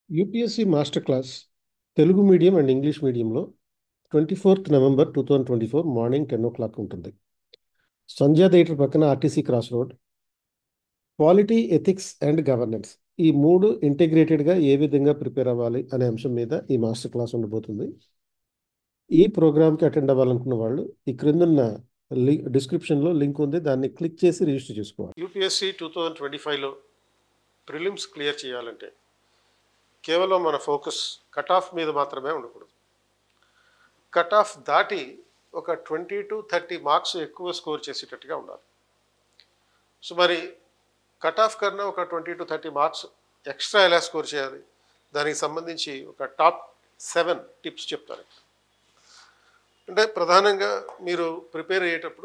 UPSC master class Telugu medium and English మీడియంలో twenty fourth November two thousand twenty four morning ten o'clock ఉంటుంది Sandhya theatre పక్కన RTC cross road quality ethics and governance ఈ మూడు ఇంటిగ్రేటెడ్గా ఏ విధంగా prepare అవ్వాలి అనే అంశం మీద ఈ మాస్టర్ క్లాస్ ఉండబోతుంది ఈ ప్రోగ్రామ్కి అటెండ్ అవ్వాలనుకున్న వాళ్ళు ఈ క్రిందున్న లింక్ డిస్క్రిప్షన్లో లింక్ ఉంది దాన్ని క్లిక్ చేసి రిజిస్టర్ చేసుకోవాలి యూపీఎస్సీ టూ థౌజండ్ ట్వంటీ ఫైవ్లో ప్రిలిమ్స్ క్లియర్ చేయాలంటే కేవలం మన ఫోకస్ కట్ ఆఫ్ మీద మాత్రమే ఉండకూడదు కట్ ఆఫ్ దాటి ఒక ట్వంటీ టు థర్టీ మార్క్స్ ఎక్కువ స్కోర్ చేసేటట్టుగా ఉండాలి సో మరి కట్ ఆఫ్ కన్నా ఒక twenty to thirty marks extra ఎలా స్కోర్ చేయాలి దానికి సంబంధించి ఒక టాప్ సెవెన్ టిప్స్ చెప్తాను అంటే ప్రధానంగా మీరు ప్రిపేర్ అయ్యేటప్పుడు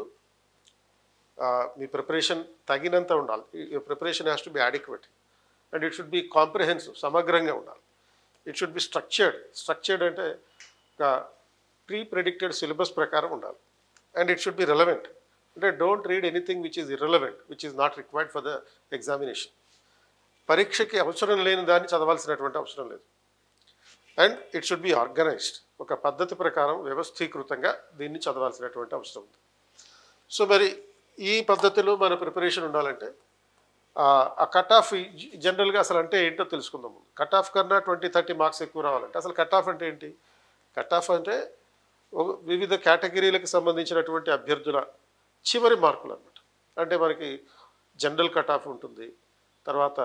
ఆ, మీ ప్రిపరేషన్ తగినంత ఉండాలి preparation has to be adequate and it should be comprehensive సమగ్రంగా ఉండాలి it should be structured structured అంటే ఒక ప్రీ ప్రెడిక్టెడ్ సిలబస్ ప్రకారం ఉండాలి and it should be relevant అంటే don't read anything which is irrelevant which is not required for the examination పరీక్షకి అవసరం లేని దాన్ని చదవాల్సినటువంటి అవసరం లేదు and it should be organised ఒక పద్ధతి ప్రకారం వ్యవస్థీకృతంగా దీన్ని చదవాల్సినటువంటి అవసరం ఉంది సో మరి ఈ పద్ధతిలో మన ప్రిపరేషన్ ఉండాలంటే ఆ, ఆ కట్ ఆఫ్ జనరల్గా అసలు అంటే ఏంటో తెలుసుకుందాం కట్ ఆఫ్ కన్నా ట్వంటీ థర్టీ మార్క్స్ ఎక్కువ రావాలంటే అసలు కట్ ఆఫ్ అంటే ఏంటి కట్ ఆఫ్ అంటే ఒక- వివిధ కేటగిరీలకు సంబంధించినటువంటి అభ్యర్థుల చివరి మార్కులు అన్నమాట అంటే మనకి జనరల్ కట్ ఆఫ్ ఉంటుంది తర్వాత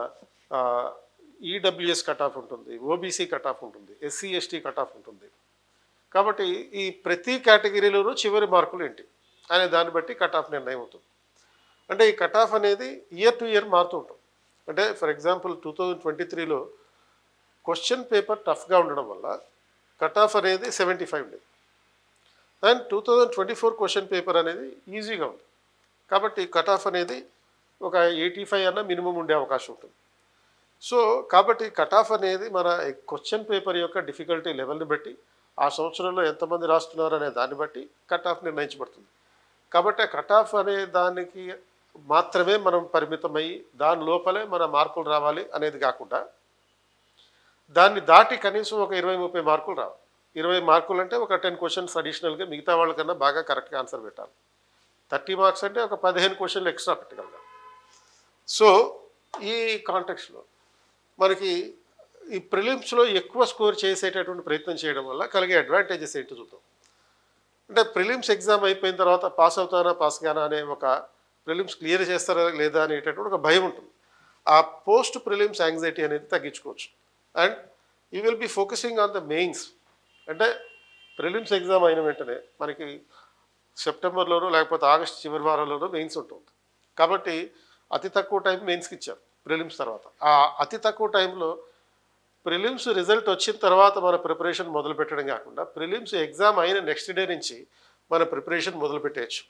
ఈడబ్ల్యూఎస్ కట్ ఆఫ్ ఉంటుంది ఓబీసీ కట్ ఆఫ్ ఉంటుంది ఎస్సీ ఎస్టీ కట్ ఆఫ్ ఉంటుంది కాబట్టి ఈ ప్రతి కేటగిరీలోనూ చివరి మార్కులు ఏంటి అనే దాన్ని బట్టి కట్ ఆఫ్ నిర్ణయం అవుతుంది అంటే ఈ కట్ ఆఫ్ అనేది ఇయర్ టు ఇయర్ మారుతూ ఉంటుంది అంటే for example two thousand twenty త్రీలో క్వశ్చన్ పేపర్ టఫ్గా ఉండడం వల్ల కట్ ఆఫ్ అనేది సెవెంటీ ఫైవ్ ఉండేది and two thousand twenty four question paper అనేది ఈజీగా ఉంది కాబట్టి కట్ ఆఫ్ అనేది ఒక ఎయిటీ ఫైవ్ అన్న మినిమం ఉండే అవకాశం ఉంటుంది సో కాబట్టి కట్ ఆఫ్ అనేది మన క్వశ్చన్ పేపర్ యొక్క డిఫికల్టీ లెవెల్ని బట్టి ఆ సంవత్సరంలో ఎంతమంది రాస్తున్నారు అనే దాన్ని బట్టి కట్ ఆఫ్ నిర్ణయించబడుతుంది కాబట్టి ఆ కట్ ఆఫ్ అనే దానికి మాత్రమే మనం పరిమితమై దాని లోపలే మన మార్కులు రావాలి అనేది కాకుండా దాన్ని దాటి కనీసం ఒక ఇరవై ముప్పై మార్కులు రావాలి ఇరవై మార్కులు అంటే ఒక టెన్ క్వశ్చన్స్ అడిషనల్గా మిగతా వాళ్ళకన్నా బాగా కరెక్ట్గా ఆన్సర్ పెట్టాలి థర్టీ మార్క్స్ అంటే ఒక పదిహేను క్వశ్చన్లు ఎక్స్ట్రా పెట్టగలగాలి సో ఈ కాంటెక్స్లో మనకి ఈ ప్రిలిమ్స్లో ఎక్కువ స్కోర్ చేసేటటువంటి ప్రయత్నం చేయడం వల్ల కలిగే అడ్వాంటేజెస్ ఏంటో చూద్దాం అంటే ప్రిలిమ్స్ ఎగ్జామ్ అయిపోయిన తర్వాత పాస్ అవుతానా పాస్ కానా అనే ఒక ప్రిలిమ్స్ క్లియర్ చేస్తారా లేదా అనేటటువంటి ఒక భయం ఉంటుంది ఆ పోస్ట్ ప్రిలిమ్స్ యాంగ్జైటీ అనేది తగ్గించుకోవచ్చు and you will be focusing on the mains అంటే ప్రిలిమ్స్ ఎగ్జామ్ అయిన వెంటనే మనకి సెప్టెంబర్లోనో లేకపోతే ఆగస్ట్ చివరి వారంలోనో మెయిన్స్ ఉంటుంది కాబట్టి అతి తక్కువ టైం మెయిన్స్కి ఇచ్చారు ప్రిలిమ్స్ తర్వాత ఆ అతి తక్కువ టైంలో ప్రిలిమ్స్ రిజల్ట్ వచ్చిన తర్వాత మన ప్రిపరేషన్ మొదలు పెట్టడం కాకుండా ప్రిలిమ్స్ ఎగ్జామ్ అయిన నెక్స్ట్ డే నుంచి మన ప్రిపరేషన్ మొదలు పెట్టేయచ్చు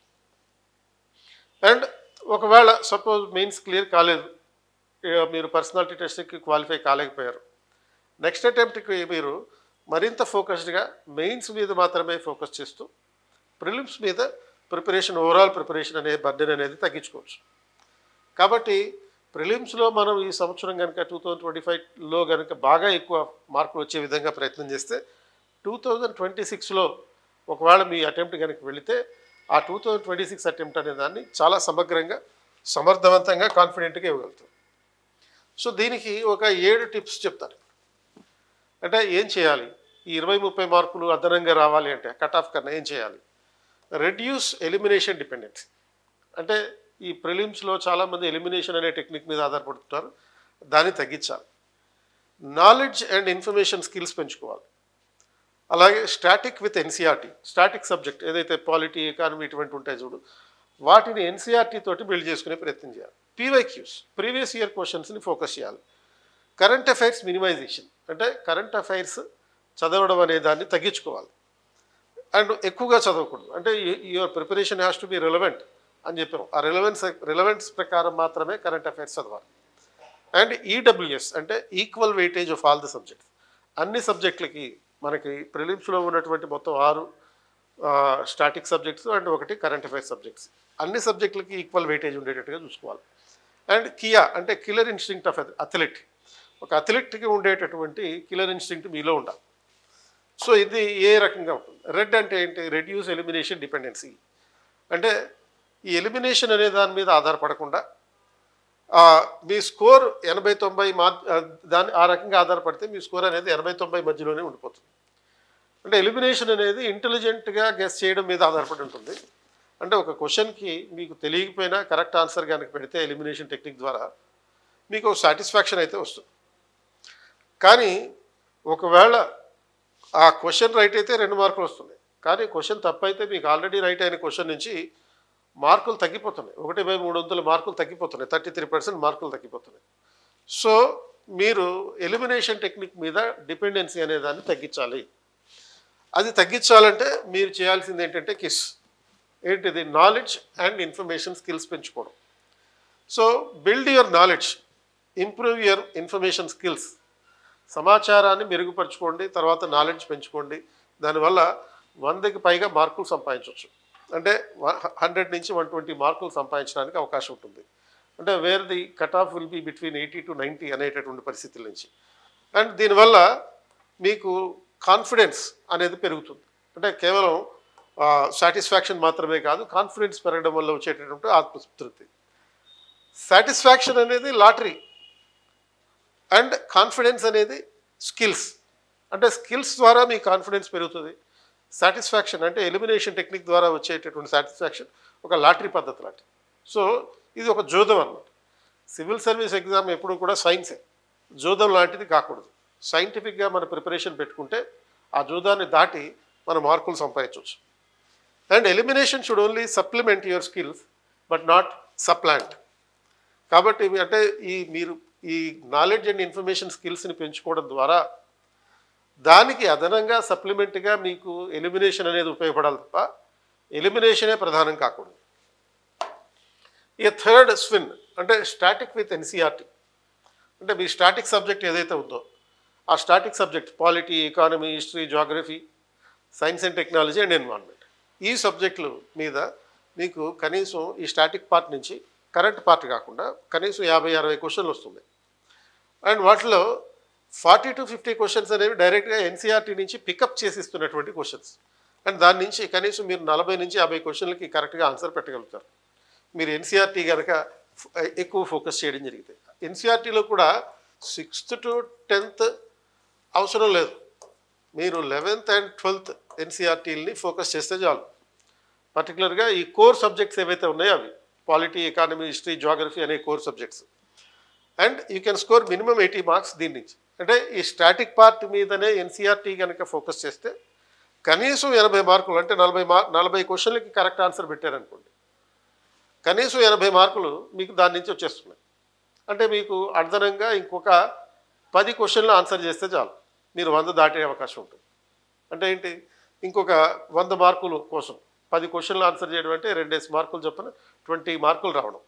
అండ్ ఒకవేళ సపోజ్ మెయిన్స్ క్లియర్ కాలేదు ఇక మీరు పర్సనాలిటీ టెస్ట్కి క్వాలిఫై కాలేకపోయారు నెక్స్ట్ అటెంప్ట్కి మీరు మరింత ఫోకస్డ్గా మెయిన్స్ మీద మాత్రమే ఫోకస్ చేస్తూ ప్రిలిమ్స్ మీద ప్రిపరేషన్ ఓవరాల్ ప్రిపరేషన్ అనే బర్డెన్ అనేది తగ్గించుకోవచ్చు కాబట్టి ప్రిలిమ్స్లో మనం ఈ సంవత్సరం కనుక టూ థౌజండ్ ట్వంటీ ఫైవ్లో కనుక బాగా ఎక్కువ మార్కులు వచ్చే విధంగా ప్రయత్నం చేస్తే టూ థౌజండ్ ట్వంటీ సిక్స్లో ఒకవేళ మీ అటెంప్ట్ కనుక వెళితే ఆ two thousand twenty six attempt అనే దాన్ని చాలా సమగ్రంగా సమర్థవంతంగా కాన్ఫిడెంట్గా ఇవ్వగలుగుతాం సో దీనికి ఒక ఏడు టిప్స్ చెప్తాను అంటే ఏం చేయాలి ఈ ఇరవై ముప్పై మార్కులు అదనంగా రావాలి అంటే కట్ ఆఫ్ కన్నా ఏం చేయాలి రెడ్యూస్ ఎలిమినేషన్ డిపెండెన్సీ అంటే ఈ ప్రిలిమ్స్లో చాలామంది ఎలిమినేషన్ అనే టెక్నిక్ మీద ఆధారపడుతుంటారు దాన్ని తగ్గించాలి నాలెడ్జ్ అండ్ ఇన్ఫర్మేషన్ స్కిల్స్ పెంచుకోవాలి అలాగే static with NCERT static subject ఏదైతే పాలిటీ ఎకానమీ ఇటువంటి ఉంటాయి చూడు వాటిని ఎన్సీఆర్టీ తోటి బిల్డ్ చేసుకునే ప్రయత్నం చేయాలి పీవైక్యూస్ ప్రీవియస్ ఇయర్ క్వశ్చన్స్ని ఫోకస్ చేయాలి కరెంట్ అఫైర్స్ మినిమైజేషన్ అంటే కరెంట్ అఫైర్స్ చదవడం అనే దాన్ని తగ్గించుకోవాలి అండ్ ఎక్కువగా చదవకూడదు అంటే your preparation has to be relevant అని చెప్పాం ఆ రిలవెన్స్ రిలవెన్స్ ప్రకారం మాత్రమే కరెంట్ అఫైర్స్ చదవాలి అండ్ ఈడబ్ల్యూఎస్ అంటే equal weightage of all the subjects అన్ని సబ్జెక్టులకి మనకి ప్రిలిమ్స్లో ఉన్నటువంటి మొత్తం ఆరు స్టాటిక్ సబ్జెక్ట్స్ అండ్ ఒకటి కరెంట్ అఫైర్స్ సబ్జెక్ట్స్ అన్ని సబ్జెక్టులకి ఈక్వల్ వెయిటేజ్ ఉండేటట్టుగా చూసుకోవాలి అండ్ కియా అంటే కిల్లర్ ఇన్స్టింక్ట్ ఆఫ్ అథ్లెట్ ఒక అథ్లెట్కి ఉండేటటువంటి కిలర్ ఇన్స్టింక్ట్ మీలో ఉండాలి సో ఇది ఏ రకంగా ఉంటుంది రెడ్ అంటే ఏంటి రెడ్యూస్ ఎలిమినేషన్ డిపెండెన్సీ అంటే ఈ ఎలిమినేషన్ అనే దాని మీద ఆధారపడకుండా ఆ, మీ స్కోర్ ఎనభై తొంభై మా ఆ, దాని ఆ రకంగా ఆధారపడితే మీ స్కోర్ అనేది ఎనభై తొంభై మధ్యలోనే ఉండిపోతుంది అంటే ఎలిమినేషన్ అనేది ఇంటెలిజెంట్గా గెస్ చేయడం మీద ఆధారపడి ఉంటుంది అంటే ఒక క్వశ్చన్కి మీకు తెలియకపోయినా కరెక్ట్ ఆన్సర్ కనుక పెడితే ఎలిమినేషన్ టెక్నిక్ ద్వారా మీకు సాటిస్ఫాక్షన్ అయితే వస్తుంది కానీ ఒకవేళ ఆ క్వశ్చన్ రైట్ అయితే రెండు మార్కులు వస్తున్నాయి కానీ క్వశ్చన్ తప్పు అయితే మీకు ఆల్రెడీ రైట్ అయిన క్వశ్చన్ నుంచి మార్కులు తగ్గిపోతున్నాయి ఒకటి బై మూడు వందల మార్కులు తగ్గిపోతున్నాయి థర్టీ త్రీ పర్సెంట్ మార్కులు తగ్గిపోతున్నాయి సో మీరు ఎలిమినేషన్ టెక్నిక్ మీద డిపెండెన్సీ అనే దాన్ని తగ్గించాలి అది తగ్గించాలంటే మీరు చేయాల్సింది ఏంటంటే కిస్ ఏంటిది నాలెడ్జ్ అండ్ ఇన్ఫర్మేషన్ స్కిల్స్ పెంచుకోవడం so build your knowledge improve your information skills సమాచారాన్ని మెరుగుపరచుకోండి తర్వాత నాలెడ్జ్ పెంచుకోండి దానివల్ల వందకి పైగా మార్కులు సంపాదించవచ్చు అంటే హండ్రెడ్ నుంచి వన్ ట్వంటీ మార్కులు సంపాదించడానికి అవకాశం ఉంటుంది అంటే where the cut off will be between eighty to ninety అనేటటువంటి పరిస్థితుల నుంచి అండ్ దీనివల్ల మీకు కాన్ఫిడెన్స్ అనేది పెరుగుతుంది అంటే కేవలం సాటిస్ఫాక్షన్ మాత్రమే కాదు కాన్ఫిడెన్స్ పెరగడం వల్ల వచ్చేటటువంటి ఆత్మతృప్తి సాటిస్ఫాక్షన్ అనేది లాటరీ అండ్ కాన్ఫిడెన్స్ అనేది స్కిల్స్ అంటే స్కిల్స్ ద్వారా మీ కాన్ఫిడెన్స్ పెరుగుతుంది సాటిస్ఫాక్షన్ అంటే ఎలిమినేషన్ టెక్నిక్ ద్వారా వచ్చేటటువంటి సాటిస్ఫాక్షన్ ఒక లాటరీ పద్ధతి లాంటి సో ఇది ఒక జోదం అన్నమాట సివిల్ సర్వీస్ ఎగ్జామ్ ఎప్పుడు కూడా సైన్సే జోదం లాంటిది కాకూడదు సైంటిఫిక్గా మన ప్రిపరేషన్ పెట్టుకుంటే ఆ జోదాన్ని దాటి మన మార్కులు సంపాదించవచ్చు and elimination should only supplement your skills but not supplant కాబట్టి మీ- అంటే ఈ మీరు ఈ నాలెడ్జ్ అండ్ ఇన్ఫర్మేషన్ స్కిల్స్ని పెంచుకోవడం ద్వారా దానికి అదనంగా సప్లిమెంట్గా మీకు ఎలిమినేషన్ అనేది ఉపయోగపడాలి తప్ప ఎలిమినేషనే ప్రధానం కాకూడదు ఈ థర్డ్ స్విన్ అంటే స్టాటిక్ విత్ ఎన్సీఆర్టీ అంటే మీ స్టాటిక్ సబ్జెక్ట్ ఏదైతే ఉందో ఆ static subject polity economy history geography science and technology and environment ఈ సబ్జెక్టులు మీద మీకు కనీసం ఈ స్టాటిక్ పార్ట్ నుంచి కరెంట్ పార్ట్ కాకుండా కనీసం యాభై అరవై క్వశ్చన్లు వస్తుంది అండ్ వాటిలో ఫార్టీ టు ఫిఫ్టీ క్వశ్చన్స్ అనేవి డైరెక్ట్గా ఎన్సీఆర్టీ నుంచి పికప్ చేసి ఇస్తున్నటువంటి క్వశ్చన్స్ అండ్ దాని నుంచి కనీసం మీరు నలభై నుంచి యాభై క్వశ్చన్లకి కరెక్ట్గా ఆన్సర్ పెట్టగలుగుతారు మీరు ఎన్సీఆర్టీ కనుక ఫ్- ఎక్కువ ఫోకస్ చేయడం జరిగితే ఎన్సీఆర్టీలో కూడా సిక్స్త్ టు టెన్త్ అవసరం లేదు మీరు లెవెన్త్ అండ్ ట్వెల్త్ ఎన్సీఆర్టీలని ఫోకస్ చేస్తే చాలు పర్టికులర్గా ఈ కోర్ సబ్జెక్ట్స్ ఏవైతే ఉన్నాయో అవి పాలిటీ ఎకానమీ హిస్టరీ జాగ్రఫీ అనే core subjects and you can score minimum eighty marks దీని నుంచి అంటే ఈ స్టాటిక్ పార్ట్ మీదనే ఎన్సీఆర్టీ కనుక ఫోకస్ చేస్తే కనీసం ఎనభై మార్కులు అంటే నలభై మార్ నలభై క్వశ్చన్లకి కరెక్ట్ ఆన్సర్ పెట్టారనుకోండి కనీసం ఎనభై మార్కులు మీకు దాని నుంచి వచ్చేస్తున్నాయి అంటే మీకు అదనంగా ఇంకొక పది క్వశ్చన్లు ఆన్సర్ చేస్తే చాలు మీరు వంద దాటే అవకాశం ఉంటుంది అంటే ఏంటి ఇంకొక వంద మార్కులు కోసం పది క్వశ్చన్లు ఆన్సర్ చేయడం అంటే రెండేసి మార్కులు చొప్పున ట్వంటీ మార్కులు రావడం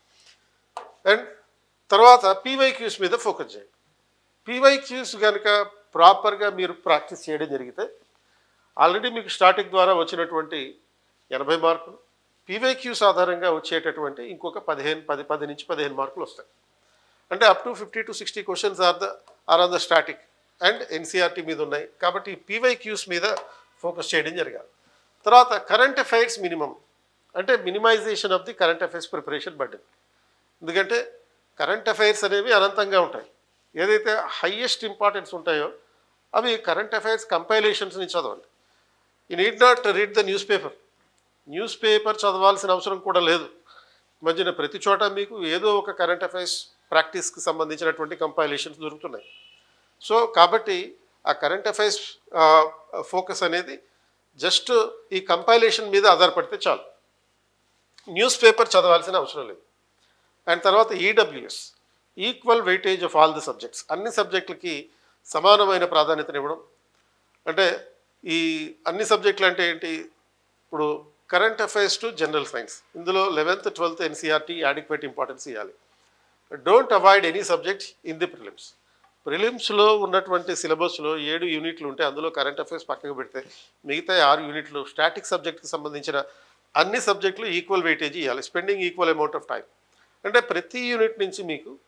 అండ్ తర్వాత పీవైక్యూస్ మీద ఫోకస్ చేయండి పీవైక్యూస్ కనుక ప్రాపర్గా మీరు ప్రాక్టీస్ చేయడం జరిగితే ఆల్రెడీ మీకు స్టార్టింగ్ ద్వారా వచ్చినటువంటి ఎనభై మార్కులు పీవైక్యూస్ ఆధారంగా వచ్చేటటువంటి ఇంకొక పదిహేను పది పది నుంచి పదిహేను మార్కులు వస్తాయి అంటే up to fifty to sixty questions are the are on the static and NCERT మీద ఉన్నాయి కాబట్టి పీవైక్యూస్ మీద ఫోకస్ చేయడం జరగాలి తర్వాత కరెంట్ అఫైర్స్ మినిమం అంటే minimization of the current affairs preparation burden ఎందుకంటే కరెంట్ అఫైర్స్ అనేవి అనంతంగా ఉంటాయి ఏదైతే హయ్యెస్ట్ ఇంపార్టెన్స్ ఉంటాయో అవి కరెంట్ అఫైర్స్ కంపైలేషన్స్ని చదవండి you need not read the newspaper newspaper చదవాల్సిన అవసరం కూడా లేదు ఈ మధ్యన ప్రతి చోట మీకు ఏదో ఒక కరెంట్ అఫైర్స్ ప్రాక్టీస్కి సంబంధించినటువంటి కంపైలేషన్స్ దొరుకుతున్నాయి సో కాబట్టి ఆ కరెంట్ అఫైర్స్ ఫోకస్ అనేది జస్ట్ ఈ కంపైలేషన్ మీద ఆధారపడితే చాలు న్యూస్ పేపర్ చదవాల్సిన అవసరం లేదు అండ్ తర్వాత EWS equal weightage of all the subjects అన్ని సబ్జెక్టులకి సమానమైన ప్రాధాన్యతనివ్వడం అంటే ఈ అన్ని సబ్జెక్టులు అంటే ఏంటి ఇప్పుడు current affairs to general science ఇందులో eleventh twelfth NCERT adequate importance ఇవ్వాలి don't avoid any subject in the prelims ప్రిలిమ్స్లో ఉన్నటువంటి సిలబస్లో ఏడు యూనిట్లు ఉంటే అందులో కరెంట్ అఫైర్స్ పక్కకు పెడితే మిగతా ఆరు యూనిట్లు స్టాటిక్ సబ్జెక్ట్కి సంబంధించిన అన్ని సబ్జెక్టులు ఈక్వల్ వెయిటేజ్ ఇవ్వాలి spending equal amount of time అంటే ప్రతి యూనిట్ నుంచి మీకు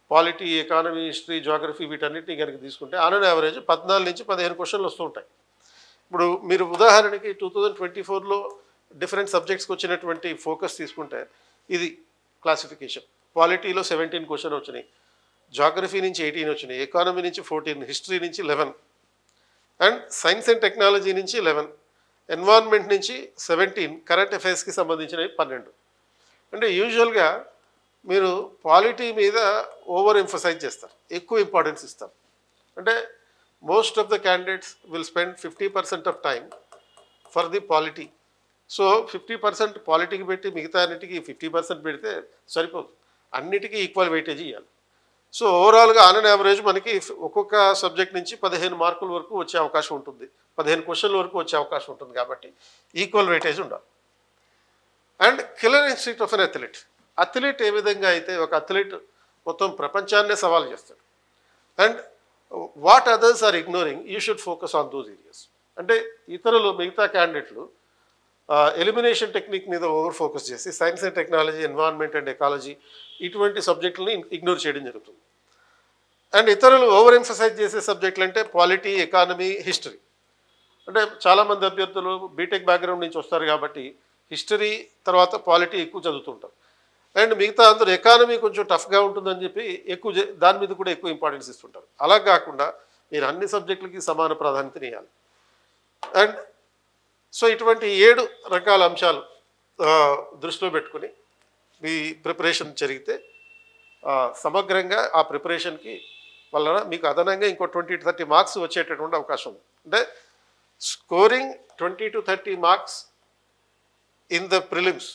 పాలిటీ ఎకానమీ హిస్టరీ జోగ్రఫీ వీటన్నిటిని కనుక తీసుకుంటే ఆన్ అన్ యావరేజ్ పద్నాలుగు నుంచి పదిహేను క్వశ్చన్లు వస్తూ ఉంటాయి ఇప్పుడు మీరు ఉదాహరణకి టూ థౌజండ్ ట్వంటీ ఫోర్లో డిఫరెంట్ సబ్జెక్ట్స్కి వచ్చినటువంటి ఫోకస్ తీసుకుంటే ఇది క్లాసిఫికేషన్ పాలిటీలో సెవెంటీన్ క్వశ్చన్ వచ్చినాయి జాగ్రఫీ నుంచి ఎయిటీన్ వచ్చినాయి ఎకానమీ నుంచి ఫోర్టీన్ హిస్టరీ నుంచి eleven and science and technology నుంచి లెవెన్ ఎన్వైర్న్మెంట్ నుంచి సెవెంటీన్ కరెంట్ అఫైర్స్కి సంబంధించినవి పన్నెండు అంటే యూజువల్గా మీరు పాలిటీ మీద ఓవర్ ఎంఫసైజ్ చేస్తారు ఎక్కువ ఇంపార్టెన్స్ ఇస్తారు అంటే most of the candidates will spend fifty percent of time for the polity so fifty percent పాలిటీకి పెట్టి మిగతా అన్నిటికీ ఫిఫ్టీ పర్సెంట్ పెడితే సరిపోదు అన్నిటికీ ఈక్వల్ వెయిటేజ్ ఇవ్వాలి సో ఓవరాల్గా ఆన్ అన్ యావరేజ్ మనకి ఒక్కొక్క సబ్జెక్ట్ నుంచి పదిహేను మార్కుల వరకు వచ్చే అవకాశం ఉంటుంది పదిహేను క్వశ్చన్ల వరకు వచ్చే అవకాశం ఉంటుంది కాబట్టి ఈక్వల్ వెయిటేజ్ ఉండాలి and killer institute of an athlete athlete ఏ విధంగా అయితే ఒక అథ్లెట్ మొత్తం ప్రపంచాన్నే సవాల్ చేస్తాడు and what others are ignoring you should focus on those areas అంటే ఇతరులు మిగతా క్యాండిడేట్లు ఎలిమినేషన్ టెక్నిక్ మీద ఓవర్ ఫోకస్ చేసి science and technology environment and ecology ఇటువంటి సబ్జెక్టులని ఇగ్నోర్ చేయడం జరుగుతుంది అండ్ ఇతరులు ఓవర్ ఎంఫసైజ్ చేసే సబ్జెక్టులు అంటే పాలిటీ ఎకానమీ హిస్టరీ అంటే చాలామంది అభ్యర్థులు బీటెక్ బ్యాక్గ్రౌండ్ నుంచి వస్తారు కాబట్టి హిస్టరీ తర్వాత పాలిటీ ఎక్కువ చదువుతుంటారు అండ్ మిగతా అందరూ ఎకానమీ కొంచెం టఫ్గా ఉంటుందని చెప్పి ఎక్కువ చే- దాని మీద కూడా ఎక్కువ ఇంపార్టెన్స్ ఇస్తుంటారు అలా కాకుండా మీరు అన్ని సబ్జెక్టులకి సమాన ప్రాధాన్యతని ఇవ్వాలి అండ్ సో ఇటువంటి ఏడు రకాల అంశాలు ఆ, దృష్టిలో పెట్టుకుని మీ ప్రిపరేషన్ జరిగితే ఆ, సమగ్రంగా ఆ ప్రిపరేషన్కి వలన మీకు అదనంగా ఇంకో ట్వంటీ టు థర్టీ మార్క్స్ వచ్చేటటువంటి అవకాశం ఉంది అంటే scoring twenty to thirty marks in the prelims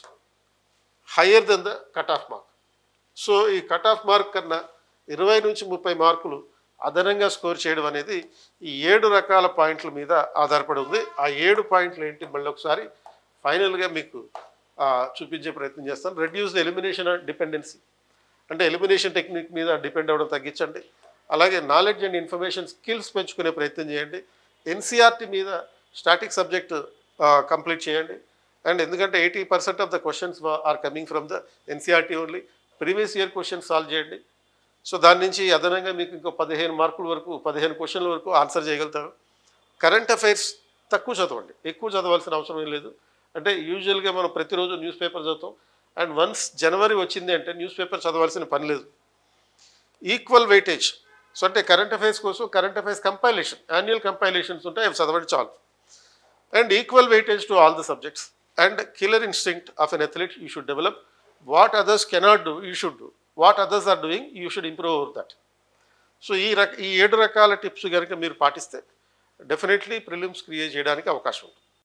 higher than the cut off mark so ఈ కట్ ఆఫ్ మార్క్ కన్నా ఇరవై నుంచి ముప్పై మార్కులు అదనంగా స్కోర్ చేయడం అనేది ఈ ఏడు రకాల పాయింట్ల మీద ఆధారపడి ఉంది ఆ ఏడు పాయింట్లు ఏంటి మళ్ళీ ఒకసారి ఫైనల్గా మీకు ఆ, చూపించే ప్రయత్నం చేస్తాను రెడ్యూస్ ద ఎలిమినేషన్ డిపెండెన్సీ అంటే ఎలిమినేషన్ టెక్నిక్ మీద డిపెండ్ అవ్వడం తగ్గించండి అలాగే నాలెడ్జ్ అండ్ ఇన్ఫర్మేషన్ స్కిల్స్ పెంచుకునే ప్రయత్నం చేయండి ఎన్సీఆర్టీ మీద స్టాటిక్ సబ్జెక్ట్ కంప్లీట్ చేయండి అండ్ ఎందుకంటే eighty percent of the questions are coming from the NCERT only previous year questions solve చేయండి సో దాని నుంచి అదనంగా మీకు ఇంకో పదిహేను మార్కుల వరకు పదిహేను క్వశ్చన్ల వరకు ఆన్సర్ చేయగలుగుతారు కరెంట్ అఫైర్స్ తక్కువ చదవండి ఎక్కువ చదవాల్సిన అవసరం ఏం లేదు అంటే యూజువల్గా మనం ప్రతిరోజు న్యూస్ పేపర్ చదువుతాం అండ్ వన్స్ జనవరి వచ్చింది అంటే న్యూస్ పేపర్ చదవాల్సిన పని లేదు ఈక్వల్ వెయిటేజ్ సో అంటే కరెంట్ అఫైర్స్ కోసం current affairs compilation annual compilations ఉంటాయి అవి చదవండి చాలు and equal weightage to all the subjects and killer instinct of an athlete you should develop what others cannot do you should do what others are doing you should improve over that so ఈ రక ఈ ఏడు రకాల tips కనుక మీరు పాటిస్తే definitely prelims create చేయడానికి అవకాశం ఉంటుంది